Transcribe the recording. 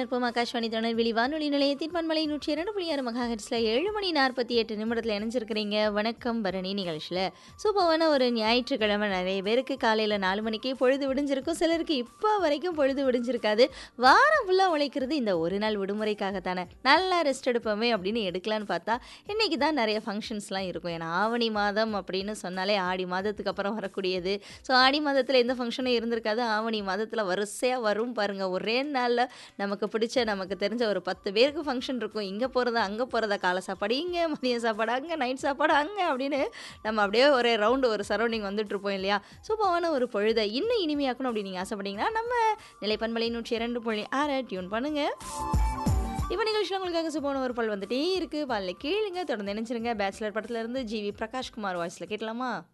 இணைந்திருப்போம் ஆகாஷ்வாணி தொழில்வெளி வானொலி நிலையத்தின் பண்பலை நூற்றி இரண்டு புள்ளி ஆறு மகாஹெட்ஸில் ஏழு மணி நாற்பத்தி எட்டு நிமிடத்தில் இணைஞ்சிருக்கிறீங்க வணக்கம் பரணி நிகழ்ச்சியில் சூப்பரான ஒரு ஞாயிற்றுக்கிழமை நிறைய பேருக்கு காலையில் நாலு மணிக்கே பொழுது விடிஞ்சிருக்கும் சிலருக்கு இப்போ வரைக்கும் பொழுது விடிஞ்சிருக்காது வாரம் ஃபுல்லாக உழைக்கிறது இந்த ஒரு நாள் விடுமுறைக்காகத்தானே நல்லா ரெஸ்ட் எடுப்போமே அப்படின்னு எடுக்கலான்னு பார்த்தா இன்னைக்கு தான் நிறைய ஃபங்க்ஷன்ஸ்லாம் இருக்கும் ஏன்னா ஆவணி மாதம் அப்படின்னு சொன்னாலே ஆடி மாதத்துக்கு அப்புறம் வரக்கூடியது ஸோ ஆடி மாதத்தில் எந்த ஃபங்க்ஷனும் இருந்திருக்காது ஆவணி மாதத்தில் வரிசையாக வரும் பாருங்கள் ஒரே நாளில் நமக்கு பிடிச்ச நமக்கு தெரிஞ்ச ஒரு பத்து பேருக்கு ஃபங்க்ஷன் இருக்கும் இங்கே போகிறதா அங்கே போகிறதா காலை சாப்பாடு இங்கே மதிய சாப்பாடு அங்கே நைட் சாப்பாடு அங்கே அப்படின்னு நம்ம அப்படியே ஒரு ரவுண்டு ஒரு சரௌண்டிங் வந்துட்டு இருப்போம் இல்லையா சூப்பரான ஒரு பொழுதை இன்னும் இனிமையாக்கணும் அப்படின்னு நீங்கள் ஆசைப்பட்டீங்கன்னா நம்ம நிலைப்பண்பலை நூற்றி இரண்டு புள்ளி ஆறை டியூன் பண்ணுங்கள் இப்போ நிகழ்ச்சியில் உங்களுக்காக சூப்பரான ஒரு பல் வந்துட்டே இருக்குது பாலில் கேளுங்க தொடர்ந்து நினைச்சிருங்க பேச்சுலர் படத்துல இருந்து ஜிவி பிரகாஷ்குமார் வாய்ஸில் கேட்கலாமா